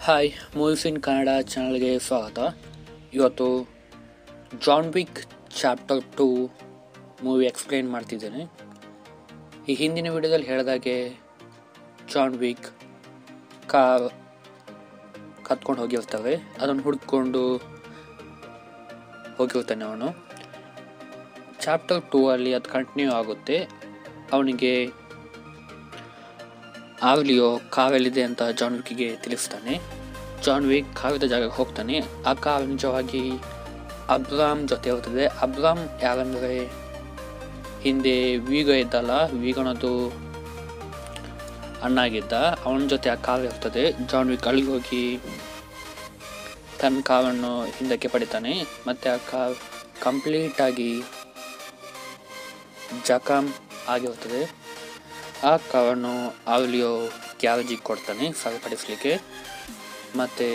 hi movies ಇನ್ ಕನ್ನಡ ಚಾನಲ್ಗೆ ಸ್ವಾಗತ ಇವತ್ತು John Wick chapter two movie explain ಮಾಡ್ತಿದ್ದೇನೆ ಈ ಹಿಂದಿನ ವಿಡಿಯೋದಲ್ಲಿ ಹೇಳಿದಾಗೆ ಜಾನ್ ವಿಕ್ ಕಾರ್ ಕತ್ಕೊಂಡು ಹೋಗಿರ್ತವೆ ಅದನ್ನು ಹುಡ್ಕೊಂಡು ಹೋಗಿರ್ತಾನೆ ಅವನು ಚಾಪ್ಟರ್ ಟೂ ಅಲ್ಲಿ ಅದು ಕಂಟಿನ್ಯೂ ಆಗುತ್ತೆ ಅವನಿಗೆ ಆಗ್ಲಿಯೋ ಕಾವೆಲ್ಲಿದೆ ಅಂತ ಜಾನ್ ವಿಕ್ಗೆ ತಿಳಿಸ್ತಾನೆ ಜಾನ್ ವಿಕ್ ಕಾವಿದ ಜಾಗಕ್ಕೆ ಹೋಗ್ತಾನೆ ಆ ಕಾರ್ ನಿಜವಾಗಿ ಅಬ್ರಾಮ್ ಜೊತೆ ಇರ್ತದೆ ಅಬ್ರಾಮ್ ಯಾರಂದ್ರೆ ಹಿಂದೆ ವೀಗ ಇದ್ದಲ್ಲ ವೀಗನದು ಅಣ್ಣಾಗಿದ್ದ ಅವನ ಜೊತೆ ಆ ಕಾರ್ ಇರ್ತದೆ ಜಾನ್ ವಿಕ್ ಅಲ್ಲಿಗೆ ಹೋಗಿ ತನ್ನ ಕಾರನ್ನು ಹಿಂದಕ್ಕೆ ಪಡಿತಾನೆ ಮತ್ತೆ ಆ ಕಾರ್ ಕಂಪ್ಲೀಟ್ ಆಗಿ ಜಖಮ್ ಆಗಿರ್ತದೆ ಆ ಕಾರನ್ನು ಆಗ್ಲಿಯೋ ಗ್ಯಾರೇಜಿಗೆ ಕೊಡ್ತಾನೆ ಸರಿಪಡಿಸಲಿಕ್ಕೆ ಮತ್ತು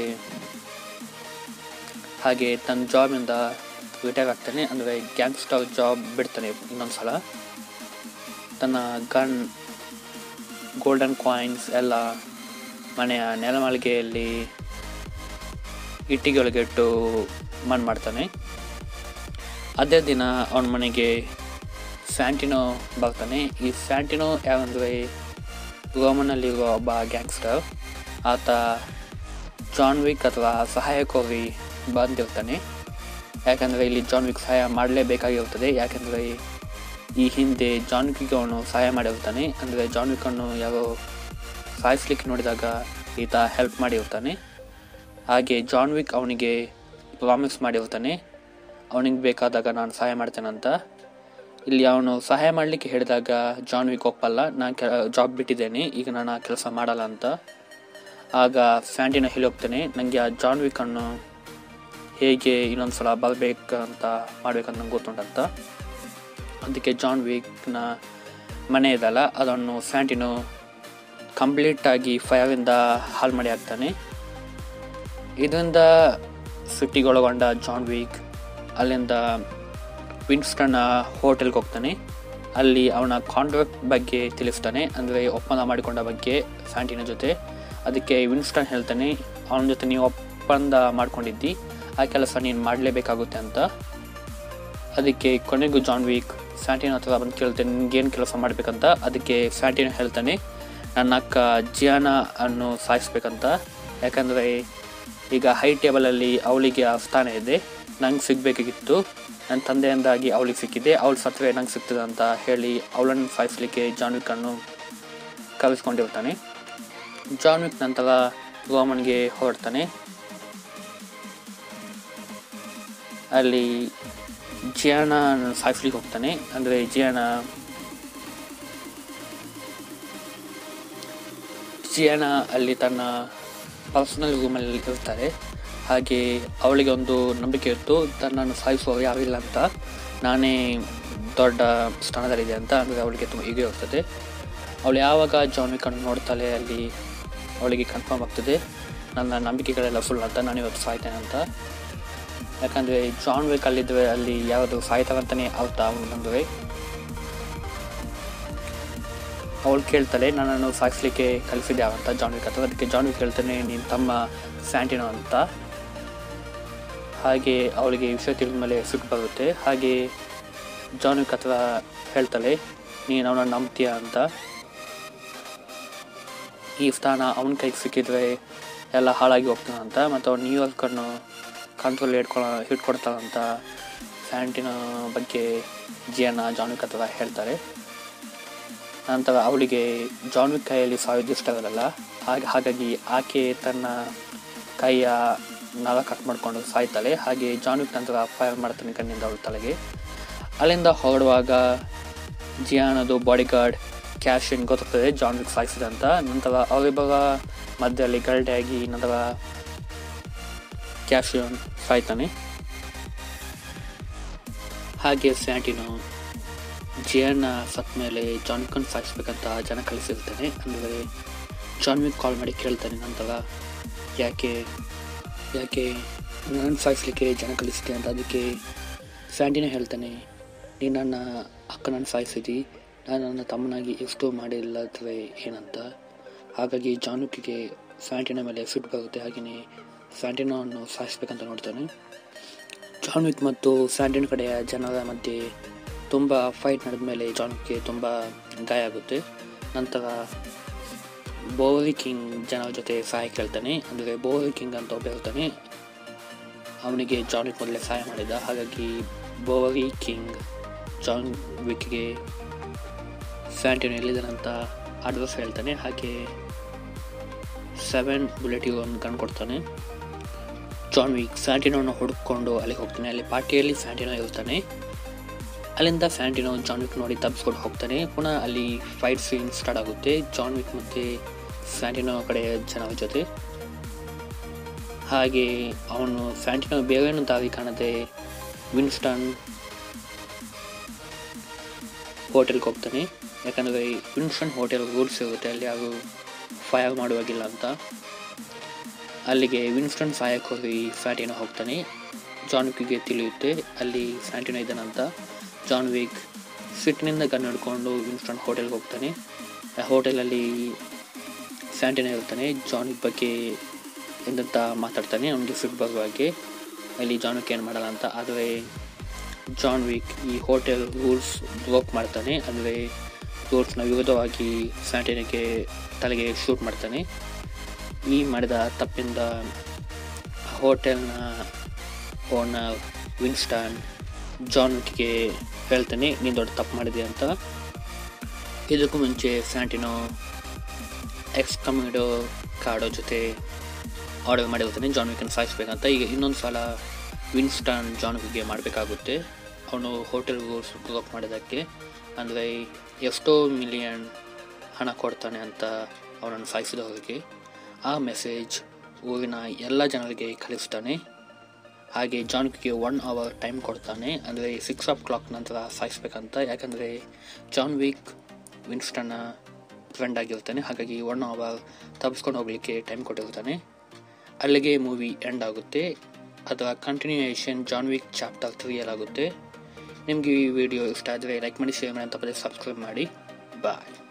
ಹಾಗೆ ತನ್ನ ಜಾಬಿಂದ ರಿಟೈರ್ ಆಗ್ತಾನೆ ಅಂದರೆ ಗ್ಯಾಂಗ್ಸ್ಟರ್ ಜಾಬ್ ಬಿಡ್ತಾನೆ ಇನ್ನೊಂದು ಸಲ ತನ್ನ ಗನ್ ಗೋಲ್ಡನ್ ಕಾಯಿನ್ಸ್ ಎಲ್ಲ ಮನೆಯ ನೆಲಮಾಳಿಗೆಯಲ್ಲಿ ಇಟ್ಟಿಗೆಯೊಳಗಿಟ್ಟು ಮಣ್ಣು ಮಾಡ್ತಾನೆ ಅದೇ ದಿನ ಅವನ ಮನೆಗೆ ಫ್ಯಾಂಟಿನೋ ಬರ್ತಾನೆ ಈ ಫ್ಯಾಂಟಿನೋ ಯಾವಂದರೆ ರೋಮನಲ್ಲಿರುವ ಒಬ್ಬ ಗ್ಯಾಂಗ್ಸ್ಟರ್ ಆತ ಜಾನ್ ವಿಕ್ ಅಥವಾ ಸಹಾಯಕ್ಕೋಗಿ ಬಂದಿರ್ತಾನೆ ಯಾಕಂದರೆ ಇಲ್ಲಿ ಜಾನ್ ವಿಕ್ ಸಹಾಯ ಮಾಡಲೇಬೇಕಾಗಿರುತ್ತದೆ ಯಾಕಂದರೆ ಈ ಹಿಂದೆ ಜಾನ್ ವಿಕ್ಗೆ ಅವನು ಸಹಾಯ ಮಾಡಿರ್ತಾನೆ ಅಂದರೆ ಜಾನ್ ವಿಕ್ಕನ್ನು ಯಾರೋ ಸಾಯಿಸ್ಲಿಕ್ಕೆ ನೋಡಿದಾಗ ಈತ ಹೆಲ್ಪ್ ಮಾಡಿರ್ತಾನೆ ಹಾಗೆ ಜಾನ್ ವಿಕ್ ಅವನಿಗೆ ಪ್ರಾಮಿಸ್ ಮಾಡಿರ್ತಾನೆ ಅವನಿಗೆ ಬೇಕಾದಾಗ ನಾನು ಸಹಾಯ ಮಾಡ್ತೇನೆ ಅಂತ ಇಲ್ಲಿ ಅವನು ಸಹಾಯ ಮಾಡಲಿಕ್ಕೆ ಹೇಳಿದಾಗ ಜಾನ್ ವಿಕ್ ಒಪ್ಪಲ್ಲ ನಾನು ಕೆ ಜಾಬ್ ಬಿಟ್ಟಿದ್ದೇನೆ ಈಗ ನಾನು ಆ ಕೆಲಸ ಮಾಡಲ್ಲ ಅಂತ ಆಗ ಫ್ಯಾಂಟಿನ ಹೇಳಿ ಹೋಗ್ತಾನೆ ನನಗೆ ಆ ಜಾನ್ ವಿಕನ್ನು ಹೇಗೆ ಇನ್ನೊಂದು ಸಲ ಬರಬೇಕಂತ ಮಾಡ್ಬೇಕಂತ ನಂಗೆ ಗೊತ್ತುಂಟಂತ ಅದಕ್ಕೆ ಜಾನ್ ವಿಕ್ನ ಮನೆ ಇದಲ್ಲ ಅದನ್ನು ಫ್ಯಾಂಟಿನು ಕಂಪ್ಲೀಟಾಗಿ ಫೈರಿಂದ ಹಾಳು ಮಾಡಿ ಹಾಕ್ತಾನೆ ಇದರಿಂದ ಸಿಟ್ಟಿಗೊಳಗೊಂಡ ಜಾನ್ ವಿಕ್ ಅಲ್ಲಿಂದ ವಿನ್ಸ್ಟನ್ ಹೋಟೆಲ್ಗೆ ಹೋಗ್ತಾನೆ ಅಲ್ಲಿ ಅವನ ಕಾಂಟ್ರಾಕ್ಟ್ ಬಗ್ಗೆ ತಿಳಿಸ್ತಾನೆ ಅಂದರೆ ಒಪ್ಪಂದ ಮಾಡಿಕೊಂಡ ಬಗ್ಗೆ ಫ್ಯಾಂಟಿನ ಜೊತೆ ಅದಕ್ಕೆ ವಿನ್ಸ್ಟನ್ ಹೇಳ್ತಾನೆ ಅವನ ಜೊತೆ ನೀವು ಒಪ್ಪಂದ ಮಾಡ್ಕೊಂಡಿದ್ದಿ ಆ ಕೆಲಸ ನೀನು ಮಾಡಲೇಬೇಕಾಗುತ್ತೆ ಅಂತ ಅದಕ್ಕೆ ಕೊನೆಗೂ ಜಾನ್ ವೀಕ್ ಫ್ಯಾಂಟಿನ ಹತ್ರ ಬಂದು ಕೇಳ್ತಾನೆ ನಿನ್ಗೇನು ಕೆಲಸ ಮಾಡಬೇಕಂತ ಅದಕ್ಕೆ ಫ್ಯಾಂಟಿನ ಹೇಳ್ತಾನೆ ನನ್ನ ಅಕ್ಕ ಜಿಯಾನ ಅನ್ನು ಸಾಯಿಸ್ಬೇಕಂತ ಯಾಕಂದರೆ ಈಗ ಹೈ ಟೇಬಲಲ್ಲಿ ಅವಳಿಗೆ ಆ ಸ್ಥಾನ ಇದೆ ನಂಗೆ ಸಿಗಬೇಕಾಗಿತ್ತು ನನ್ನ ತಂದೆಯಿಂದಾಗಿ ಅವಳಿಗೆ ಸಿಕ್ಕಿದೆ ಅವಳು ಸತ್ರೆ ನಂಗೆ ಸಿಗ್ತದೆ ಅಂತ ಹೇಳಿ ಅವಳನ್ನು ಸಾಯಿಸಲಿಕ್ಕೆ ಜಾನ್ ವಿಕ್ಕನ್ನು ಕರೆಸ್ಕೊಂಡಿರ್ತಾನೆ ಜಾನ್ ವಿಕ್ ನಂತರ ರೋಮನ್ಗೆ ಹೊರಡ್ತಾನೆ ಅಲ್ಲಿ ಜಿಯಾನ ಸಾಯಿಸ್ಲಿಕ್ಕೆ ಹೋಗ್ತಾನೆ ಅಂದರೆ ಜಿಯಾನ ಜಿಯಾನ ಅಲ್ಲಿ ತನ್ನ ಪರ್ಸನಲ್ ರೂಮಲ್ಲಿ ಇರ್ತಾರೆ ಹಾಗೆ ಅವಳಿಗೆ ಒಂದು ನಂಬಿಕೆ ಇತ್ತು ತನ್ನನ್ನು ಸಾಯಿಸುವ ಯಾರಿಲ್ಲ ಅಂತ ನಾನೇ ದೊಡ್ಡ ಸ್ಥಾನದಲ್ಲಿದೆ ಅಂತ ಅಂದರೆ ಅವಳಿಗೆ ತುಂಬ ಹೀಗೆ ಇರ್ತದೆ ಅವಳು ಯಾವಾಗ ಜಾನ್ ವಿಕನ್ನು ನೋಡ್ತಾಳೆ ಅಲ್ಲಿ ಅವಳಿಗೆ ಕನ್ಫರ್ಮ್ ಆಗ್ತದೆ ನನ್ನ ನಂಬಿಕೆಗಳೆಲ್ಲ ಸುಳ್ಳು ಅಂತ ನಾನು ಇವತ್ತು ಸಾಯ್ತೇನೆ ಅಂತ ಯಾಕಂದರೆ ಜಾನ್ ವಿಕ್ ಅಲ್ಲಿದ್ದರೆ ಅಲ್ಲಿ ಯಾವುದು ಸಾಯ್ತಾರಂತಲೇ ಅರ್ಥ ಅವನಂದರೆ ಅವಳು ಕೇಳ್ತಾಳೆ ನನ್ನನ್ನು ಸಾಯಿಸ್ಲಿಕ್ಕೆ ಕಲಿಸಿದೆ ಅಂತ ಜಾನ್ ವಿಕ್ ಅಥವಾ ಅದಕ್ಕೆ ಜಾನ್ ವಿಕ್ ಹೇಳ್ತಾನೆ ನಿನ್ನ ತಮ್ಮ ಸ್ಯಾಂಟಿನೋ ಅಂತ ಹಾಗೆ ಅವಳಿಗೆ ವಿಷಯ ತಿಳಿದ ಮೇಲೆ ಸಿಟ್ಟು ಬರುತ್ತೆ ಹಾಗೆ ಜಾನ್ ವಿಕ್ ಅಥವಾ ಹೇಳ್ತಾಳೆ ನೀನು ಅವನನ್ನು ನಂಬ್ತೀಯ ಅಂತ ಈ ಸ್ಥಾನ ಅವನ ಕೈಗೆ ಸಿಕ್ಕಿದ್ರೆ ಎಲ್ಲ ಹಾಳಾಗಿ ಹೋಗ್ತಾನಂತ ಮತ್ತು ಅವ್ನು ನ್ಯೂಯಾರ್ಕನ್ನು ಕಂಟ್ರೋಲ್ ಹಿಡ್ಕೊಳ ಹಿಡ್ಕೊಡ್ತಾನಂತ ಫ್ಯಾಂಟಿನ ಬಗ್ಗೆ ಜಿಯನ್ನ ಜಾನ್ ವಿಕ್ ಅಥವಾ ಹೇಳ್ತಾರೆ ನಂತರ ಅವಳಿಗೆ ಜಾನ್ ವಿಕ್ ಕೈಯಲ್ಲಿ ಸಾಯೋದು ಇಷ್ಟ ಆಗಲ್ಲ ಹಾಗೆ ಹಾಗಾಗಿ ಆಕೆ ತನ್ನ ಕೈಯ ನರ ಕಟ್ ಮಾಡಿಕೊಂಡು ಸಾಯ್ತಾಳೆ ಹಾಗೆ ಜಾನ್ ವಿಕ್ ನಂತರ ಫೈರ್ ಮಾಡ್ತಾನೆ ಕಣ್ಣಿಂದ ಅವಳ ತಲೆಗೆ ಅಲ್ಲಿಂದ ಹೊರಡುವಾಗ ಜಿಯಾನದು ಬಾಡಿಗಾರ್ಡ್ ಕ್ಯಾಶಿನ್ ಗೊತ್ತಾಗ್ತದೆ ಜಾನ್ ವಿಕ್ ಸಾಯಿಸಿದೆ ಅಂತ ನಂತರ ಅವರಿಬ್ಬರ ಮಧ್ಯದಲ್ಲಿ ಗಲ್ಟೆಯಾಗಿ ನಂತರ ಕ್ಯಾಶಿಯನ್ ಸಾಯ್ತಾನೆ ಹಾಗೆ ಸ್ಯಾಂಟಿನು ಜಿಯನ್ನ ಸತ್ ಮೇಲೆ ಜಾನ್ ವಿಕನ್ ಸಾಯಿಸ್ಬೇಕಂತ ಜನ ಕಳಿಸಿರ್ತಾನೆ ಅಂದರೆ ಜಾನ್ ವಿಕ್ ಕಾಲ್ ಮಾಡಿ ಕೇಳ್ತಾನೆ ನಂತರ ಯಾಕೆ ಯಾಕೆ ನನ್ನ ಸಾಯಿಸ್ಲಿಕ್ಕೆ ಜನ ಕಳಿಸ್ತೆ ಅಂತ ಅದಕ್ಕೆ ಸ್ಯಾಂಟಿನ ಹೇಳ್ತಾನೆ ನೀನು ನನ್ನ ಅಕ್ಕನನ್ನು ಸಾಯಿಸಿದಿ ನಾನು ನನ್ನ ತಮ್ಮನಾಗಿ ಎಷ್ಟು ಮಾಡಿಲ್ಲದ್ರೆ ಏನಂತ ಹಾಗಾಗಿ ಜಾನುಕಿಗೆ ಫ್ಯಾಂಟಿನ ಮೇಲೆ ಫಿಟ್ ಬರುತ್ತೆ ಹಾಗೆಯೇ ಫ್ಯಾಂಟಿನೋವನ್ನು ಸಾಯಿಸ್ಬೇಕಂತ ನೋಡ್ತಾನೆ ಜಾನ್ ವಿಕ್ ಮತ್ತು ಫ್ಯಾಂಟಿನ ಕಡೆಯ ಜನರ ಮಧ್ಯೆ ತುಂಬ ಫೈಟ್ ನಡೆದ ಮೇಲೆ ಜಾನ್ ವಿಕ್ಗೆ ತುಂಬ ಗಾಯ ಆಗುತ್ತೆ ನಂತರ ಬೋರಿ ಕಿಂಗ್ ಜನರ ಜೊತೆ ಸಹಾಯ ಕೇಳ್ತಾನೆ ಅಂದರೆ ಬೋರಿ ಕಿಂಗ್ ಅಂತ ಒಬ್ಬ ಇರ್ತಾನೆ ಅವನಿಗೆ ಜಾನ್ ವಿಕ್ ಮೊದಲೇ ಸಹಾಯ ಮಾಡಿದ ಹಾಗಾಗಿ ಬೋರಿ ಕಿಂಗ್ ಜಾನ್ ವಿಕ್ಗೆ ಫ್ಯಾಂಟಿನ ಎಲ್ಲಿದ್ದಾನಂತ ಅಡ್ರೆಸ್ ಹೇಳ್ತಾನೆ ಹಾಗೆ ಸೆವೆನ್ ಬುಲೆಟಿಗೆ ಒಂದು ಗನ್ ಕೊಡ್ತಾನೆ ಜಾನ್ ವಿಕ್ ಫ್ಯಾಂಟಿನೋನ ಹುಡುಕೊಂಡು ಅಲ್ಲಿಗೆ ಹೋಗ್ತಾನೆ ಅಲ್ಲಿ ಪಾರ್ಟಿಯಲ್ಲಿ ಫ್ಯಾಂಟಿನೋ ಇರ್ತಾನೆ ಅಲ್ಲಿಂದ ಫ್ಯಾಂಟಿನೋ ಜಾನ್ ವಿಕ್ ನೋಡಿ ತಪ್ಪಿಸ್ಕೊಂಡು ಹೋಗ್ತಾನೆ ಪುನಃ ಅಲ್ಲಿ ಫೈಟ್ ಸೀನ್ ಸ್ಟಾರ್ಟ್ ಆಗುತ್ತೆ ಜಾನ್ ವಿಕ್ ಮತ್ತು ಫ್ಯಾಂಟಿನೋ ಕಡೆ ಜನರ ಜೊತೆ ಹಾಗೆ ಅವನು ಫ್ಯಾಂಟಿನೋ ಬೇರೇನು ದಾರಿ ಕಾಣದೆ ವಿನ್ಸ್ಟನ್ ಹೋಟೆಲ್ಗೆ ಹೋಗ್ತಾನೆ ಯಾಕಂದರೆ ವಿನ್ಸ್ಟನ್ ಹೋಟೆಲ್ ರೂಲ್ಸ್ ಇರುತ್ತೆ ಅಲ್ಲಿ ಯಾರು ಫೈರ್ ಮಾಡುವಾಗಿಲ್ಲ ಅಂತ ಅಲ್ಲಿಗೆ ವಿನ್ಸ್ಟನ್ ಸಹಾಯಕ್ಕೆ ಹೋಗಿ ಫ್ಯಾಂಟಿನೋ ಹೋಗ್ತಾನೆ ಜಾನ್ ವಿಕ್ಗೆ ತಿಳಿಯುತ್ತೆ ಅಲ್ಲಿ ಫ್ಯಾಂಟಿನೋ ಇದ್ದಾನಂತ ಜಾನ್ ವಿಕ್ ಸಿಟ್ಟಿನಿಂದ ಗನ್ ಹಿಡ್ಕೊಂಡು ವಿನ್ಸ್ಟನ್ ಹೋಟೆಲ್ಗೆ ಹೋಗ್ತಾನೆ ಆ ಹೋಟೆಲಲ್ಲಿ ಫ್ಯಾಂಟಿನೋ ಇರ್ತಾನೆ ಜಾನ್ ವಿಕ್ ಬಗ್ಗೆ ಎಂದಂತ ಮಾತಾಡ್ತಾನೆ ಅವನಿಗೆ ಫಿಟ್ ಬರುವ ಹಾಗೆ ಅಲ್ಲಿ ಜಾನ್ ವಿಕ್ ಏನು ಮಾಡಲ್ಲ ಅಂತ ಆದರೆ ಜಾನ್ ವಿಕ್ ಈ ಹೋಟೆಲ್ ರೂಲ್ಸ್ ಬ್ರೋಕ್ ಮಾಡ್ತಾನೆ ಅಂದರೆ ರೂಲ್ಸ್ನ ವಿರುದ್ಧವಾಗಿ ಫ್ಯಾಂಟಿನಿಗೆ ತಲೆಗೆ ಶೂಟ್ ಮಾಡ್ತಾನೆ ಈ ಮಾಡಿದ ತಪ್ಪಿಂದ ಹೋಟೆಲ್ನ ಓನರ್ ವಿನ್ಸ್ಟನ್ ಜಾನ್ ವಿಕ್ಗೆ ಹೇಳ್ತಾನೆ ನೀನು ದೊಡ್ಡ ತಪ್ಪು ಮಾಡಿದೆ ಅಂತ ಇದಕ್ಕೂ ಮುಂಚೆ ಫ್ಯಾಂಟಿನೋ ಎಕ್ಸ್ ಕಮ್ಯುಡೋ ಕಾರ್ಡೋ ಜೊತೆ ಆರ್ಡರ್ ಮಾಡಿರ್ತಾನೆ ಜಾನ್ ವಿಕನ್ನು ಸಾಯಿಸ್ಬೇಕಂತ ಈಗ ಇನ್ನೊಂದು ಸಲ ವಿನ್ಸ್ಟನ್ ಜಾನ್ ವಿಕ್ಗೆ ಮಾಡಬೇಕಾಗುತ್ತೆ ಅವನು ಹೋಟೆಲ್ ರೂಲ್ಸ್ ಬ್ರೋಕ್ ಮಾಡಿದ್ದಕ್ಕೆ ಅಂದರೆ ಎಷ್ಟೋ ಮಿಲಿಯನ್ ಹಣ ಕೊಡ್ತಾನೆ ಅಂತ ಅವನನ್ನು ಸಾಯಿಸಿದವರಿಗೆ ಆ ಮೆಸೇಜ್ ಊರಿನ ಎಲ್ಲ ಜನರಿಗೆ ಕಳಿಸ್ತಾನೆ ಹಾಗೆ ಜಾನ್ ವಿಕ್ಗೆ ಒನ್ ಅವರ್ ಟೈಮ್ ಕೊಡ್ತಾನೆ ಅಂದರೆ ಸಿಕ್ಸ್ ಆಫ್ ಕ್ಲಾಕ್ ನಂತರ ಸಾಯಿಸ್ಬೇಕಂತ ಯಾಕಂದರೆ ಜಾನ್ ವಿಕ್ ವಿನ್ಸ್ಟನ್ನ ಫ್ರೆಂಡ್ ಆಗಿರ್ತಾನೆ ಹಾಗಾಗಿ ಒನ್ ಅವರ್ ತಪ್ಪಿಸ್ಕೊಂಡು ಹೋಗಲಿಕ್ಕೆ ಟೈಮ್ ಕೊಟ್ಟಿರ್ತಾನೆ ಅಲ್ಲಿಗೆ ಮೂವಿ ಎಂಡ್ ಆಗುತ್ತೆ ಅದರ ಕಂಟಿನ್ಯೂಯೇಷನ್ ಜಾನ್ ವಿಕ್ ಚಾಪ್ಟರ್ ತ್ರೀಯಲ್ಲಾಗುತ್ತೆ ನಿಮಗೆ ಈ ವಿಡಿಯೋ ಇಷ್ಟ ಆದರೆ ಲೈಕ್ ಮಾಡಿ ಶೇರ್ ಮಾಡಿ ಅಂತ ಪದೇ ಸಬ್ಸ್ಕ್ರೈಬ್ ಮಾಡಿ ಬಾಯ್